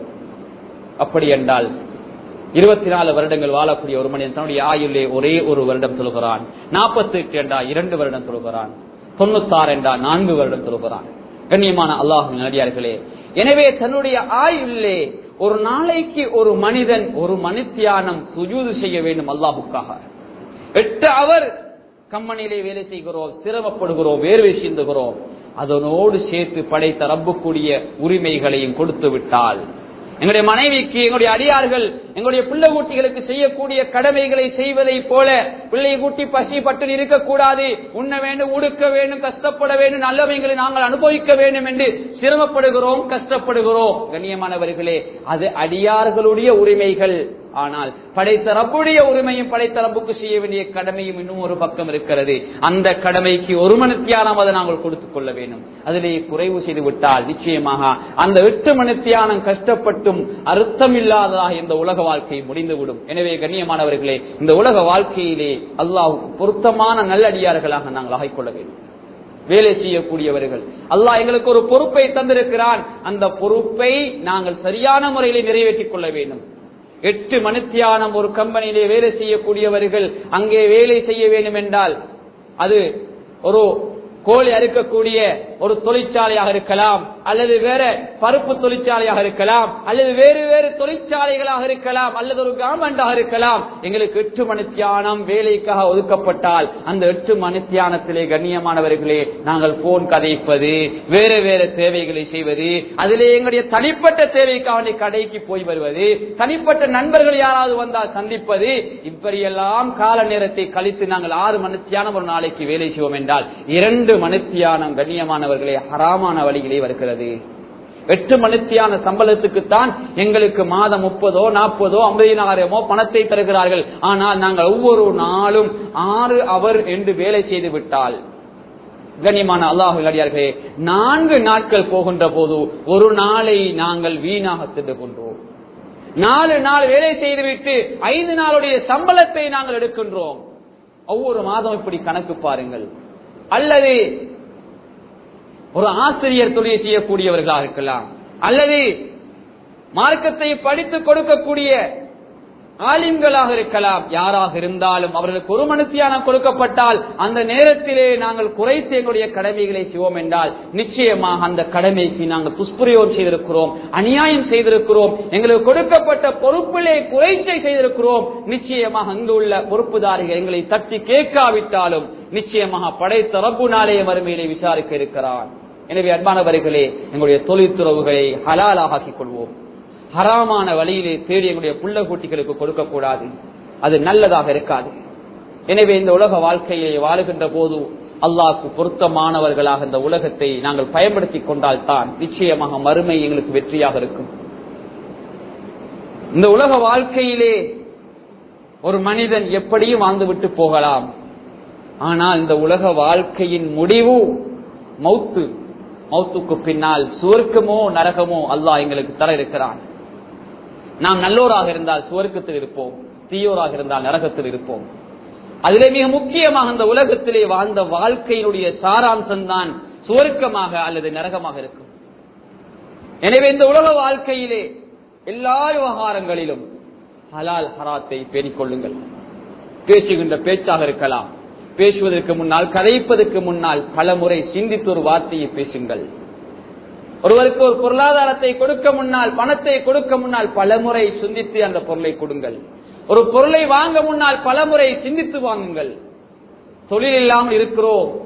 S1: அப்படி என்றால் இருபத்தி நாலு வருடங்கள் வாழக்கூடிய ஒரு மனிதன் தன்னுடைய ஆயுளே ஒரே ஒரு வருடம் தொழுகிறான் நாற்பத்தி எட்டு என்றால் இரண்டு வருடம் தொழுகிறான் தொண்ணூத்தாறு என்றால் நான்கு வருடம் தொழுகிறான் கண்ணியமான அல்லாஹ் நடிகார்களே எனவே தன்னுடைய ஆயுள்ளே ஒரு நாளைக்கு ஒரு மனிதன் ஒரு மனுத்தியானம் சுஜூது செய்ய வேண்டும் அல்லாஹுக்காக எட்டு அவர் கம்பெனியிலே வேலை செய்கிறோம் சிரமப்படுகிறோம் வேர்வை சிந்துகிறோம் அதனோடு சேர்த்து படைத்த ரப்புக்கூடிய உரிமைகளையும் கொடுத்து விட்டால் எங்களுடைய மனைவிக்கு எங்களுடைய அடியார்கள் எங்களுடைய பிள்ளை குட்டிகளுக்கு செய்யக்கூடிய கடமைகளை செய்வதை போல பிள்ளை குட்டி பசி பட்டு இருக்கக்கூடாது உண்ண வேண்டும் உடுக்க வேண்டும் கஷ்டப்பட வேண்டும் நல்லவைகளை நாங்கள் அனுபவிக்க வேண்டும் என்று சிரமப்படுகிறோம் கஷ்டப்படுகிறோம் கண்ணியமானவர்களே அது அடியார்களுடைய உரிமைகள் ஆனால் படைத்த ரப்புடைய உரிமையும் படைத்த ரப்புக்கு செய்ய வேண்டிய கடமையும் இன்னும் ஒரு பக்கம் இருக்கிறது அந்த கடமைக்கு ஒரு மணித்தியானம் அதை நாங்கள் கொடுத்துக் கொள்ள வேண்டும் அதிலே குறைவு செய்து விட்டால் நிச்சயமாக அந்த எட்டு மணித்தியானம் கஷ்டப்பட்டும் அர்த்தமில்லாததாக இந்த உலக வாழ்க்கை முடிந்துவிடும் எனவே கண்ணியமானவர்களே இந்த உலக வாழ்க்கையிலே அல்லாஹ்வுக்கு பொருத்தமான நல்லடியார்களாக நாங்கள் ஆகிக்கொள்ள வேண்டும் வேலை செய்யக்கூடியவர்கள் அல்லாஹ் எங்களுக்கு ஒரு பொறுப்பை தந்திருக்கிறான் அந்த பொறுப்பை நாங்கள் சரியான முறையிலே நிறைவேற்றிக் கொள்ள வேண்டும் எட்டு மணித்தியானம் ஒரு கம்பெனியிலே வேலை செய்யக்கூடியவர்கள் அங்கே வேலை செய்ய வேண்டும் என்றால் அது ஒரு கோழி அறுக்கக்கூடிய ஒரு தொழிற்சாலையாக இருக்கலாம் அல்லது வேற பருப்பு தொழிற்சாலையாக இருக்கலாம் அல்லது வேறு வேறு தொழிற்சாலைகளாக இருக்கலாம் அல்லது ஒரு கவர்மெண்டாக இருக்கலாம் எங்களுக்கு எட்டு மணித்தியானம் வேலைக்காக ஒதுக்கப்பட்டால் அந்த எட்டு மணித்தியானத்திலே கண்ணியமானவர்களே நாங்கள் போன் கதைப்பது வேறு வேறு தேவைகளை செய்வது அதிலே எங்களுடைய தனிப்பட்ட தேவைக்காக வேண்டி கடைக்கு போய் வருவது தனிப்பட்ட நண்பர்கள் யாராவது வந்தால் சந்திப்பது இப்படியெல்லாம் கால நேரத்தை கழித்து நாங்கள் ஆறு மணித்தியானம் ஒரு நாளைக்கு வேலை செய்வோம் என்றால் இரண்டு மணித்தியானம் கண்ணியமானவர்களே ஹராமான வழிகளே வருகிறது எட்டு மணித்தியான சம்பளத்துக்குத்தான் எங்களுக்கு மாதம் முப்பதோ நாற்பதோ ஐம்பதினாயிரமோ பணத்தை தருகிறார்கள் ஆனால் நாங்கள் ஒவ்வொரு நாளும் ஆறு அவர் என்று வேலை செய்து விட்டால் கண்ணியமான அல்லாஹு அடியார்களே நான்கு நாட்கள் போகின்ற போது ஒரு நாளை நாங்கள் வீணாக திண்டு கொண்டோம் நாலு நாள் வேலை செய்துவிட்டு ஐந்து நாளுடைய சம்பளத்தை நாங்கள் எடுக்கின்றோம் ஒவ்வொரு மாதம் இப்படி கணக்கு பாருங்கள் அல்லது ஒரு ஆசிரியர் தொழில் செய்யக்கூடியவர்களாக இருக்கலாம் அல்லது மார்க்கத்தை படித்து கொடுக்கக்கூடிய ஆலிம்களாக இருக்கலாம் யாராக இருந்தாலும் அவர்களுக்கு ஒரு மனுத்தியானம் கொடுக்கப்பட்டால் அந்த நேரத்திலே நாங்கள் குறைத்து எங்களுடைய கடமைகளை செய்வோம் என்றால் நிச்சயமாக அந்த கடமைக்கு நாங்கள் துஷ்பிரயோகம் செய்திருக்கிறோம் அநியாயம் செய்திருக்கிறோம் எங்களுக்கு கொடுக்கப்பட்ட பொறுப்பிலே குறைச்சை செய்திருக்கிறோம் நிச்சயமாக அங்குள்ள பொறுப்புதாரிகள் எங்களை தட்டி கேட்காவிட்டாலும் நிச்சயமாக படைத்த ரப்பு நாளைய மறுமையிலே விசாரிக்க இருக்கிறான் எனவே அன்பானவர்களே எங்களுடைய தொழில்துறவுகளை ஹலாலாக ஆக்கிக் கொள்வோம் ஹராமான வழியிலே தேடி எங்களுடைய புள்ள குட்டிகளுக்கு கொடுக்க கூடாது அது நல்லதாக இருக்காது எனவே இந்த உலக வாழ்க்கையை வாழுகின்ற போது அல்லாஹ்க்கு பொருத்தமானவர்களாக இந்த உலகத்தை நாங்கள் பயன்படுத்திக் கொண்டால் தான் நிச்சயமாக மறுமை எங்களுக்கு வெற்றியாக இருக்கும் இந்த உலக வாழ்க்கையிலே ஒரு மனிதன் எப்படியும் வாழ்ந்துவிட்டு போகலாம் ஆனால் இந்த உலக வாழ்க்கையின் முடிவு மௌத்து மௌத்துக்கு பின்னால் சுவர்க்கமோ நரகமோ அல்லாஹ் எங்களுக்கு தர இருக்கிறான் நாம் நல்லோராக இருந்தால் சுவர்க்கத்தில் இருப்போம் தீயோராக இருந்தால் நரகத்தில் இருப்போம் அதிலே மிக முக்கியமாக இந்த உலகத்திலே வாழ்ந்த வாழ்க்கையினுடைய சாராம்சம் தான் சுவர்க்கமாக அல்லது நரகமாக இருக்கும் எனவே இந்த உலக வாழ்க்கையிலே எல்லா விவகாரங்களிலும் ஹலால் ஹராத்தை பேணிக் கொள்ளுங்கள் பேசுகின்ற பேச்சாக இருக்கலாம் பேசுவதற்கு முன்னால் கதைப்பதற்கு முன்னால் பல முறை சிந்தித்து ஒரு வார்த்தையை பேசுங்கள் ஒருவருக்கு ஒரு பொருளாதாரத்தை கொடுக்க முன்னால் பணத்தை கொடுக்க முன்னால் பலமுறை சிந்தித்து அந்த பொருளை கொடுங்கள் ஒரு பொருளை வாங்க முன்னால் பலமுறை சிந்தித்து வாங்குங்கள் தொழில் இல்லாமல் இருக்கிறோம்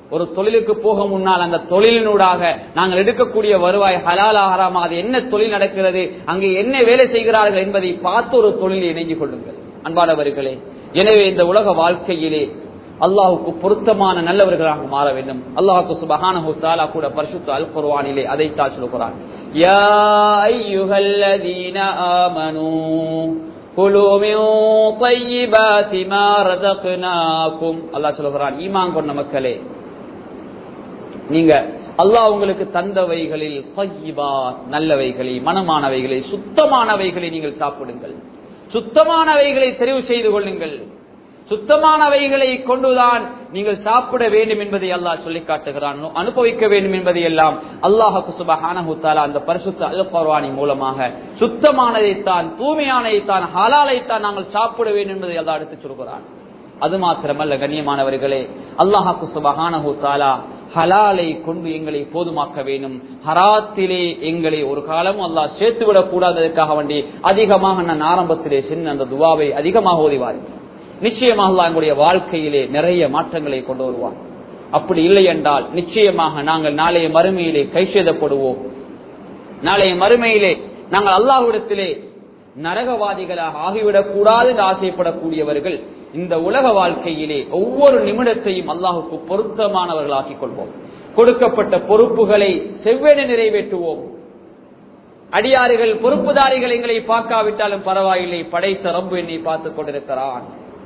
S1: ஒரு தொழிலுக்கு போக முன்னால் அந்த தொழிலினூடாக நாங்கள் எடுக்கக்கூடிய வருவாய் ஹலால் ஆகாராமா அது என்ன தொழில் நடக்கிறது அங்கே என்ன வேலை செய்கிறார்கள் என்பதை பார்த்து ஒரு தொழிலை இணைஞ்சு கொள்ளுங்கள் அன்பானவர்களே எனவே இந்த உலக வாழ்க்கையிலே அல்லாஹுக்கு பொருத்தமான நல்லவர்களாக மாற வேண்டும் அல்லாஹுக்கு சுபஹானஹு தஆலா கூட பரிசுத்த அல் குர்ஆனிலே அதைத்தான் சொல்கிறான் யா அய்யுஹல்லதீன ஆமனூ குலு மின் طيبாதி மா ரஸக்னாகும் அல்லாஹ் சொல்கிறான் ஈமான் கொண்ட மக்களே நீங்க அல்லாஹ் உங்களுக்கு தந்தவைகளில் பையிபா நல்லவைகளை மனமானவைகளை சுத்தமானவைகளை நீங்கள் சாப்பிடுங்கள் சுத்தமானவைகளை தெரிவு செய்து கொள்ளுங்கள் சுத்தமானவைகளை கொண்டுதான் நீங்கள் சாப்பிட வேண்டும் என்பதை அல்லாஹ் சொல்லி காட்டுகிறான் அனுபவிக்க வேண்டும் என்பதை எல்லாம் அல்லாஹு சுபஹானஹுத்தாலா அந்த பரிசுத்த அல்பர்வானி மூலமாக சுத்தமானதைத்தான் தூய்மையானதைத்தான் ஹலாலைத்தான் நாங்கள் சாப்பிட வேண்டும் என்பதை அல்லாஹ் எடுத்துச் சொல்கிறான் அது மாத்திரமல்ல கண்ணியமானவர்களே அல்லாஹாக்கு சுபஹானஹு தாலா ஹலாலை கொண்டு எங்களை போதுமாக்க வேண்டும் ஹராத்திலே எங்களை ஒரு காலம் அல்லாஹ் சேர்த்து விடக் கூடாததற்காக வேண்டி அதிகமாக நான் ஆரம்பத்திலே சென்று அந்த துவாவை அதிகமாக ஓதிவார் நிச்சயமாக அல்லாஹ் எங்களுடைய வாழ்க்கையிலே நிறைய மாற்றங்களை கொண்டு வருவார் அப்படி இல்லை என்றால் நிச்சயமாக நாங்கள் நாளைய மறுமையிலே கைசேதப்படுவோம் நாளைய மறுமையிலே நாங்கள் அல்லாஹ்விடத்திலே நரகவாதிகளாக ஆகிவிடக் கூடாது என்று ஆசைப்படக்கூடியவர்கள் இந்த உலக வாழ்க்கையிலே ஒவ்வொரு நிமிடத்தையும் அல்லாஹுக்கு பொருத்தமானவர்களாக்கிக் கொள்வோம் கொடுக்கப்பட்ட பொறுப்புகளை செவ்வென நிறைவேற்றுவோம் அடியாறுகள் பொறுப்புதாரிகள் எங்களை பார்க்காவிட்டாலும் பரவாயில்லை படைத்த ரம்பு என்னை பார்த்துக் கொண்டிருக்கிறான்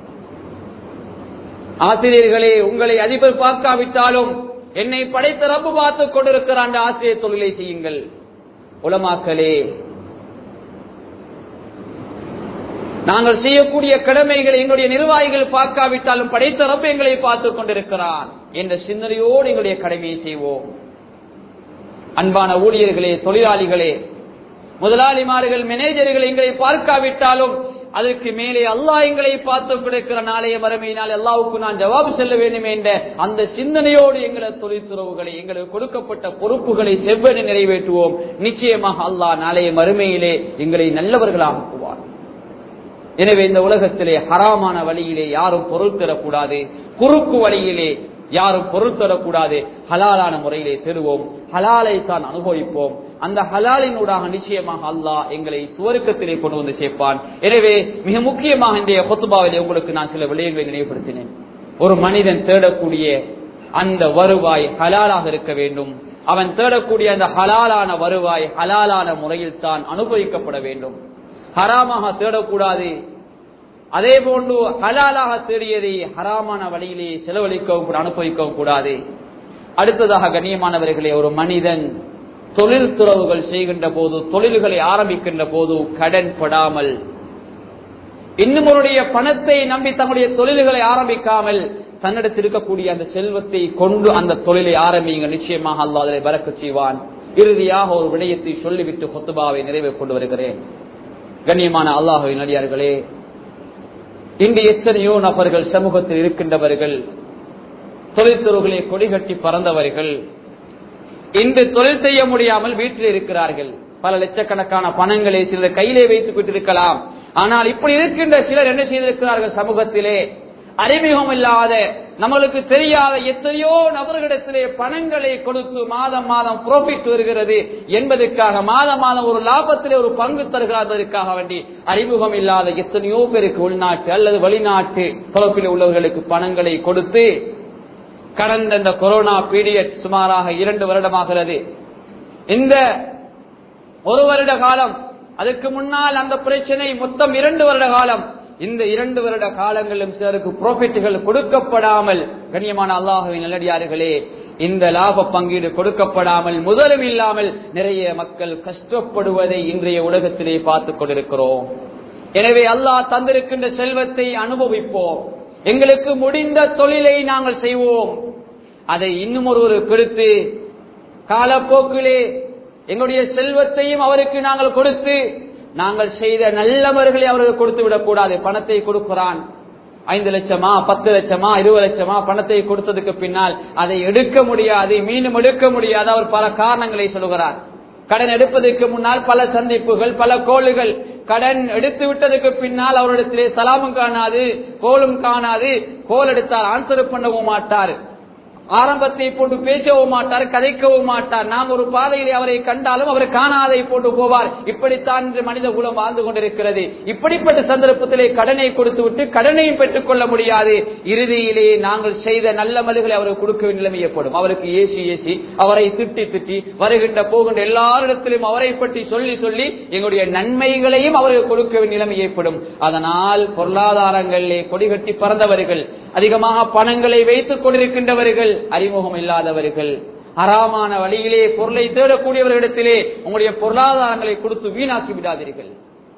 S1: ஆசிரியர்களே உங்களை அதிபர் பார்க்காவிட்டாலும் என்னை படைத்த ரப்பு பார்த்துக் கொண்டிருக்கிறான் ஆசிரியர் தொழிலை செய்யுங்கள் உலமாக்களே நாங்கள் செய்யக்கூடிய கடமைகளை எங்களுடைய நிர்வாகிகள் பார்க்காவிட்டாலும் படைத்த ரப்பு எங்களை பார்த்துக் கொண்டிருக்கிறான் என்ற சிந்தனையோடு எங்களுடைய கடமையை செய்வோம் அன்பான ஊழியர்களே தொழிலாளிகளே முதலாளிமார்கள் மேனேஜர்கள் எங்களை பார்க்காவிட்டாலும் அதற்கு மேலே அல்லாஹ் எங்களை பார்த்து கொடுக்கிற நாளைய மறுமையினால் அல்லாவுக்கு நான் ஜவாபு செல்ல வேண்டும் என்ற அந்த சிந்தனையோடு எங்களது தொழில்துறவுகளை எங்களுக்கு கொடுக்கப்பட்ட பொறுப்புகளை செவ்வென நிறைவேற்றுவோம் நிச்சயமாக அல்லாஹ் நாளைய மறுமையிலே எங்களை நல்லவர்களாக்குவார் எனவே இந்த உலகத்திலே ஹராமான வழியிலே யாரும் பொருள் தரக்கூடாது குறுக்கு வழியிலே யாரும் பொருள் தரக்கூடாது ஹலாலான முறையிலே பெறுவோம் ஹலாலை தான் அனுபவிப்போம் அந்த ஹலாலினூடாக நிச்சயமாக அல்லாஹ் எங்களை சுவருக்கத்திலே கொண்டு வந்து சேர்ப்பான் எனவே மிக முக்கியமாக இன்றைய கொத்துபாவிலே உங்களுக்கு நான் சில விடயங்களை நினைவுபடுத்தினேன் ஒரு மனிதன் தேடக்கூடிய அந்த வருவாய் ஹலாலாக இருக்க வேண்டும் அவன் தேடக்கூடிய அந்த ஹலாலான வருவாய் ஹலாலான முறையில் தான் அனுபவிக்கப்பட வேண்டும் ஹராமாக தேடக்கூடாது அதே போன்று ஹலாலாக தேடியதை ஹராமான வழியிலே செலவழிக்கவும் கூட அனுபவிக்கவும் கூடாது அடுத்ததாக கண்ணியமானவர்களே ஒரு மனிதன் தொழில் துறவுகள் செய்கின்ற போது தொழில்களை ஆரம்பிக்கின்ற போது கடன் படாமல் இன்னும் பணத்தை நம்பி தன்னுடைய தொழில்களை ஆரம்பிக்காமல் தன்னிடத்தில் இருக்கக்கூடிய அந்த செல்வத்தை கொண்டு அந்த தொழிலை ஆரம்பிங்க நிச்சயமாக அல்லா அதை பறக்க செய்வான் இறுதியாக ஒரு விடயத்தை சொல்லிவிட்டு கொத்துபாவை நிறைவே கொண்டு வருகிறேன் கண்ணியமான அல்லாஹுவின் நடிகார்களே இன்று எத்தனையோ நபர்கள் சமூகத்தில் இருக்கின்றவர்கள் தொழில்துறைகளை கொடிகட்டி பறந்தவர்கள் இன்று தொழில் செய்ய முடியாமல் வீட்டில் இருக்கிறார்கள் பல லட்சக்கணக்கான பணங்களை சிலர் கையிலே வைத்துக் விட்டிருக்கலாம் ஆனால் இப்படி இருக்கின்ற சிலர் என்ன செய்திருக்கிறார்கள் சமூகத்திலே அறிமுகம் இல்லாத நம்மளுக்கு தெரியாத எத்தனையோ நபர்களிடத்திலே பணங்களை கொடுத்து மாதம் மாதம் ப்ராஃபிட் வருகிறது என்பதற்காக மாதம் மாதம் ஒரு லாபத்திலே ஒரு பங்கு தருகிறதற்காக வேண்டி அறிமுகம் இல்லாத எத்தனையோ பேருக்கு உள்நாட்டு அல்லது வெளிநாட்டு தொடர்பில் உள்ளவர்களுக்கு பணங்களை கொடுத்து கடந்த இந்த கொரோனா பீரியட் சுமாராக இரண்டு வருடமாகிறது இந்த ஒரு வருட காலம் அதுக்கு முன்னால் அந்த பிரச்சனை மொத்தம் இரண்டு வருட காலம் இந்த இரண்டு வருட காலங்களிலும் சிலருக்கு ப்ராஃபிட்டுகள் கொடுக்கப்படாமல் கண்ணியமான அல்லாஹுவின் நல்லடியார்களே இந்த லாப பங்கீடு கொடுக்கப்படாமல் முதலும் இல்லாமல் நிறைய மக்கள் கஷ்டப்படுவதை இன்றைய உலகத்திலே பார்த்துக் கொண்டிருக்கிறோம் எனவே அல்லாஹ் தந்திருக்கின்ற செல்வத்தை அனுபவிப்போம் எங்களுக்கு முடிந்த தொழிலை நாங்கள் செய்வோம் அதை இன்னும் ஒருவர் கொடுத்து காலப்போக்கிலே எங்களுடைய செல்வத்தையும் அவருக்கு நாங்கள் கொடுத்து நாங்கள் செய்த நல்லவர்களை அவர்கள் கொடுத்து விடக்கூடாது பணத்தை கொடுக்கிறான் ஐந்து லட்சமா பத்து லட்சமா இருபது லட்சமா பணத்தை கொடுத்ததுக்கு பின்னால் அதை எடுக்க முடியாது மீண்டும் எடுக்க முடியாது அவர் பல காரணங்களை சொல்கிறார் கடன் எடுப்பதற்கு முன்னால் பல சந்திப்புகள் பல கோளுகள் கடன் எடுத்து விட்டதுக்கு பின்னால் அவரிடத்திலே சலாமும் காணாது கோலும் காணாது கோல் எடுத்தால் ஆன்சர் பண்ணவும் மாட்டார் ஆரம்பத்தை போட்டு பேசவும் மாட்டார் கதைக்கவும் மாட்டார் நாம் ஒரு பாதையிலே அவரை கண்டாலும் அவர் காணாதை போட்டு போவார் இப்படித்தான் இன்று மனித குலம் வாழ்ந்து கொண்டிருக்கிறது இப்படிப்பட்ட சந்தர்ப்பத்திலே கடனை கொடுத்து விட்டு கடனையும் பெற்றுக் கொள்ள முடியாது இறுதியிலே நாங்கள் செய்த நல்ல மதுகளை அவருக்கு கொடுக்க வேண்டிய நிலைமை ஏற்படும் அவருக்கு ஏசி ஏசி அவரை திட்டி திட்டி வருகின்ற போகின்ற எல்லாரிடத்திலும் அவரை பற்றி சொல்லி சொல்லி எங்களுடைய நன்மைகளையும் அவருக்கு கொடுக்க வேண்டிய நிலைமை ஏற்படும் அதனால் பொருளாதாரங்களிலே கொடிகட்டி பறந்தவர்கள் அதிகமாக பணங்களை வைத்துக் கொண்டிருக்கின்றவர்கள் அறிமுகம் இல்லாதவர்கள் அறாமான வழியிலே பொருளை தேடக்கூடியவர்களிடத்திலே உங்களுடைய பொருளாதாரங்களை கொடுத்து வீணாக்கி விடாதீர்கள்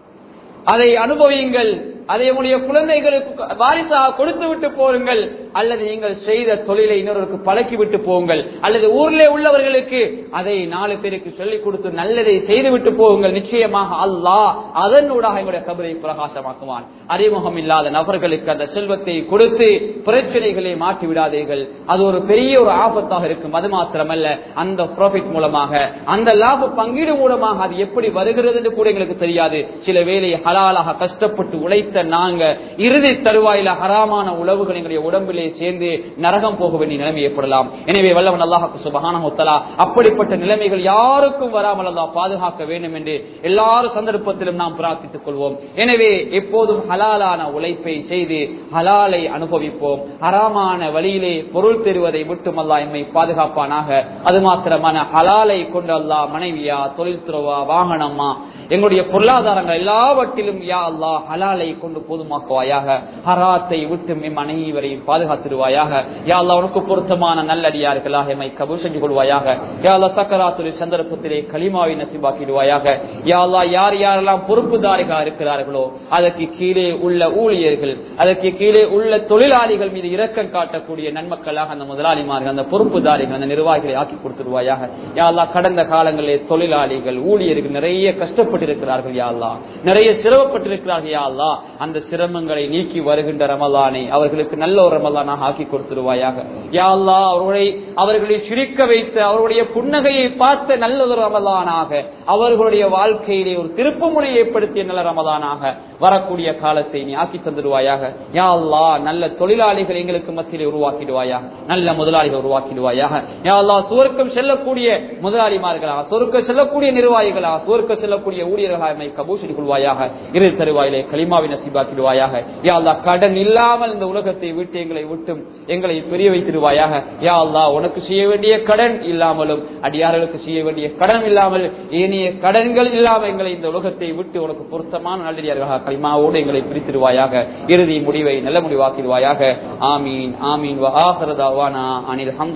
S1: அதை அனுபவியுங்கள் அதை உங்களுடைய குழந்தைகளுக்கு வாரிசாக கொடுத்து விட்டு போருங்கள் அல்லது நீங்கள் செய்த தொழிலை இன்னொருக்கு பழக்கி விட்டு போங்கள் அல்லது ஊரிலே உள்ளவர்களுக்கு அதை நாலு பேருக்கு சொல்லிக் கொடுத்து நல்லதை செய்து விட்டு போகுங்கள் நிச்சயமாக அல்லாஹ் அதனூடாக எங்களுடைய கபரை பிரகாசமாக்குவான் அறிமுகம் இல்லாத நபர்களுக்கு அந்த செல்வத்தை கொடுத்து பிரச்சனைகளை மாற்றி விடாதீர்கள் அது ஒரு பெரிய ஒரு ஆபத்தாக இருக்கும் அது மாத்திரமல்ல அந்த ப்ராஃபிட் மூலமாக அந்த லாப பங்கீடு மூலமாக அது எப்படி வருகிறது என்று கூட எங்களுக்கு தெரியாது சில வேலை ஹலாலாக கஷ்டப்பட்டு உழைத்த நாங்க இறுதி தருவாயில ஹராமான உணவுகள் எங்களுடைய உடம்பிலே சேர்ந்து நரகம் போக வேண்டிய நிலைமை ஏற்படலாம் எனவே வல்லவன் அல்லாஹு சுபஹான அப்படிப்பட்ட நிலைமைகள் யாருக்கும் வராமல் அல்லா பாதுகாக்க வேண்டும் என்று எல்லாரும் சந்தர்ப்பத்திலும் நாம் பிரார்த்தித்துக் கொள்வோம் எனவே எப்போதும் ஹலாலான உழைப்பை செய்து ஹலாலை அனுபவிப்போம் ஹராமான வழியிலே பொருள் பெறுவதை விட்டும் அல்லா எம்மை பாதுகாப்பானாக அது மாத்திரமான ஹலாலை கொண்டு அல்லா மனைவியா தொழில் துறவா வாகனமா எங்களுடைய பொருளாதாரங்கள் எல்லாவற்றிலும் யா அல்லா ஹலாலை கொண்டு போதுமாக்குவாயாக ஹராத்தை விட்டு எம் அனைவரையும் பாதுகாத்திருவாயாக யா அல்லா உனக்கு பொருத்தமான நல்லடியார்களாக எம்மை கபூல் செஞ்சு கொள்வாயாக யா அல்லா சக்கராத்துறை சந்தர்ப்பத்திலே களிமாவை நசிபாக்கிடுவாயாக யா அல்லா யார் யாரெல்லாம் பொறுப்புதாரிகளாக இருக்கிறார்களோ அதற்கு கீழே உள்ள ஊழியர்கள் அதற்கு கீழே உள்ள தொழிலாளிகள் மீது இரக்கம் காட்டக்கூடிய நன்மக்களாக அந்த முதலாளிமார்கள் அந்த பொறுப்புதாரிகள் அந்த நிர்வாகிகளை ஆக்கி கொடுத்துருவாயாக யா அல்லா கடந்த காலங்களிலே தொழிலாளிகள் ஊழியர்கள் நிறைய கஷ்டப்பட்டிருக்கிறார்கள் யா அல்லா நிறைய சிரமப்பட்டிருக்கிறார்கள் யா அல்லா அந்த சிரமங்களை நீக்கி வருகின்ற ரமலானை அவர்களுக்கு நல்ல ஒரு ரமலானாக ஆக்கி கொடுத்துருவாயாக யா அல்லா அவர்களை அவர்களை சிரிக்க வைத்து அவருடைய புன்னகையை பார்த்த நல்ல ஒரு ரமலானாக அவர்களுடைய வாழ்க்கையிலே ஒரு திருப்பு முறை ஏற்படுத்திய நல்ல ரமலானாக வரக்கூடிய காலத்தை நீ ஆக்கி தந்துடுவாயாக யா அல்லா நல்ல தொழிலாளிகள் எங்களுக்கு மத்தியிலே உருவாக்கிடுவாயாக நல்ல முதலாளிகள் உருவாக்கிடுவாயாக யா அல்லா சுவர்க்கம் செல்லக்கூடிய முதலாளிமார்களாக சுவர்க்கம் செல்லக்கூடிய நிர்வாகிகளாக சுவர்க்கம் செல்லக்கூடிய ஊழியர்களாக எம்மை கபூஷடி கொள்வாயாக இரு தருவாயிலே களிமாவை நசிபாக்கிடுவாயாக யா அல்லா கடன் இல்லாமல் இந்த உலகத்தை விட்டு எங்களை விட்டும் எங்களை பெரிய வைத்திடுவாயாக யா அல்லா உனக்கு செய்ய வேண்டிய கடன் இல்லாமலும் அடியார்களுக்கு செய்ய வேண்டிய கடன் இல்லாமல் ஏனைய கடன்கள் இல்லாமல் எங்களை இந்த உலகத்தை விட்டு உனக்கு பொருத்தமான நல்லடியார்களாக களிமாவோடு எங்களை பிரித்திடுவாயாக இறுதி முடிவை நல்ல முடிவாக்கிடுவாயாக ஆமீன் ஆமீன் வ ஆஹிரு தாவானா அனில் ஹம்து